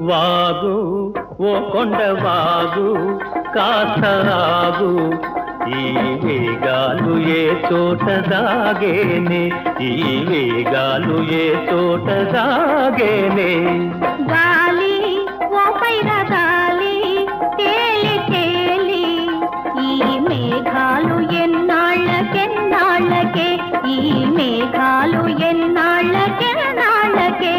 వాగు ఓ కొండ వాగు కాస్త ఆగు ఈ వేగాలు ఏ చోట దాగేనే ఈ వేగాలు ఏ చోట దాగేనే గాలి ఓ పైన గాలి తేలి తేలి ఈ మేఘాలు ఎన్నాళ్ళకెన్నాళ్ళకే ఈ మేఘాలు ఎన్నాళ్ళకెన్నాళ్ళకే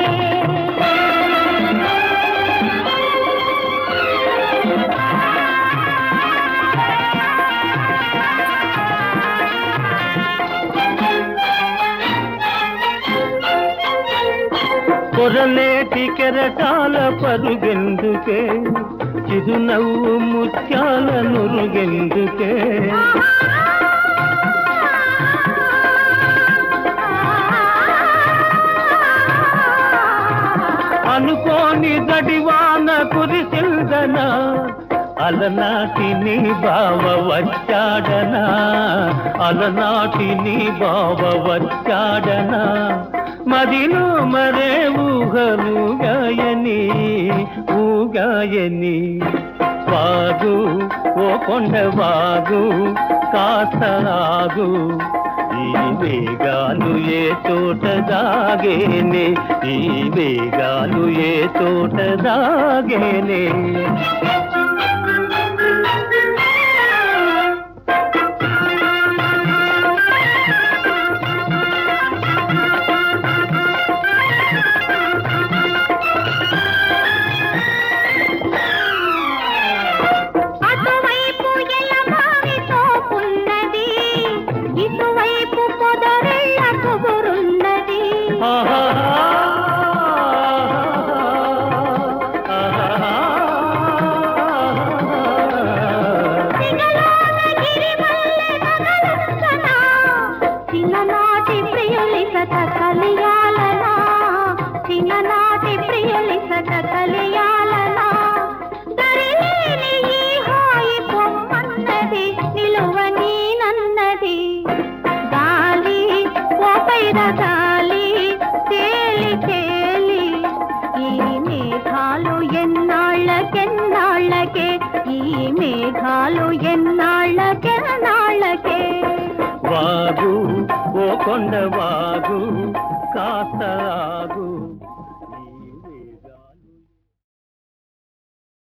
కొరలేటి కెరటాల పరుగెందుకే చిరునవ్వు ముత్యాల నురుగెందుకే అనుకోని గడివాన కురిసిందనా అలనాటి నీ బావ వచ్చాడనా అలనాటి నీ బావ వచ్చాడనా మదిలో మరే ఊహలు గాయని ఊగాయని వాగు ఓ కొండ వాగు కాస్త ఆగు ఈ వేగాలు ఏ చోట దాగేనే ఈ వేగాలు ఏ చోట దాగేనే అటువైపు ఎలమావితో ఉన్నది ఇటువైపు పొదరెళ్ళ కుబురున్నది ఆహా సిగలోన గిరిమల్లె నగలుంచనా, చిన్ననాటి ప్రియులిసట కలియాలనా చిన్ననాటి ప్రియులిసట కలియాలనా దరిలేని ఈ హాయి పొమ్మన్నది నిలువని నన్నది గాలి ఓ పైన గాలి తేలి తేలి ఈ మేఘాలు ఎన్నాళ్ళకెన్నాళ్ళకే ఈ మేఘాలు ఎన్నాళ్ళకెన్నాళ్ళకే వాగు ఓ కొండ వాగు కాస్త ఆగు